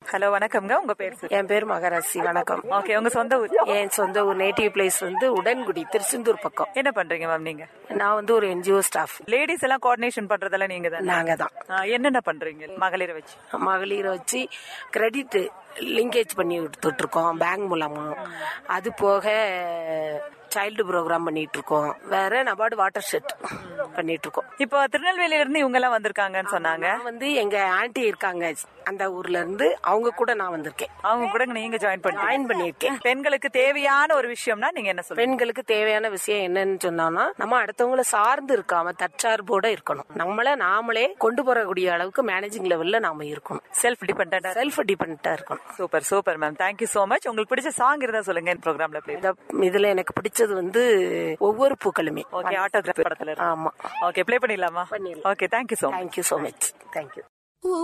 Hello வணக்கம்ங்க உங்க பேர் சார் என் பேர் மகராசி வணக்கம் ஓகே உங்க சொந்த ஊர் என் சொந்த ஊர் நேட்டிவ் பிளேஸ் வந்து உடன்குடி திருச்செந்தூர் பக்கம் என்ன பண்றீங்க மேம் நீங்க நான் வந்து ஒரு என்ஜிஓ ஸ்டாஃப் லேடிஸ் எல்லாம் கோஆர்டினேஷன் பண்றதெல்லாம் நீங்க தான் நாங்க தான் என்னென்ன பண்றீங்க மகளிரை வச்சு மகளிரை வச்சு கிரெடிட் லிங்கேஜ் பண்ணி கொடுத்துட்டு இருக்கோம் பேங்க் மூலமா அது போக சைல்டு ப்ரோக்ராம் பண்ணிட்டு இருக்கோம் வேற நபார்டு வாட்டர் ஷெட் பண்ணிட்டு இருக்கோம் இப்போ திருநெல்வேலியில இருந்து இவங்க எல்லாம் வந்திருக்காங்கன்னு சொன்னாங்க நான் வந்து எங்க ஆன்ட்டி இருக்காங்க அந்த ஊர்ல இருந்து அவங்க கூட நான் வந்திருக்கேன் அவங்க கூட நீங்க ஜாயின் பண்ணி ஜாயின் பண்ணியிருக்கேன் பெண்களுக்கு தேவையான ஒரு விஷயம்னா நீங்க என்ன சொல்றீங்க பெண்களுக்கு தேவையான விஷயம் என்னன்னு சொன்னோம்னா நம்ம அடுத்தவங்கள சார்ந்து இருக்காம தற்சார்போட இருக்கணும் நம்மள நாமளே கொண்டு போறக்கூடிய அளவுக்கு மேனேஜிங் லெவல்ல நாம இருக்கணும் செல்ஃப் டிபெண்டா செல்ஃப் டிபெண்டா இருக்கணும் super super ma'am thank you so much உங்களுக்கு பிடிச்ச சாங் இருந்தா சொல்லுங்க ப்ரோக்ராம்ல ப்ளே இந்த இதுல எனக்கு பிடிச்சது வந்து ஒவ்வொரு பூக்களுமே ஓகே ஆட்டோகிராஃப் படத்துல இருக்கு. ஆமா ஓகே ப்ளே பண்ணிடலாமா பண்ணிடலாம். Okay thank you so much thank you so much thank you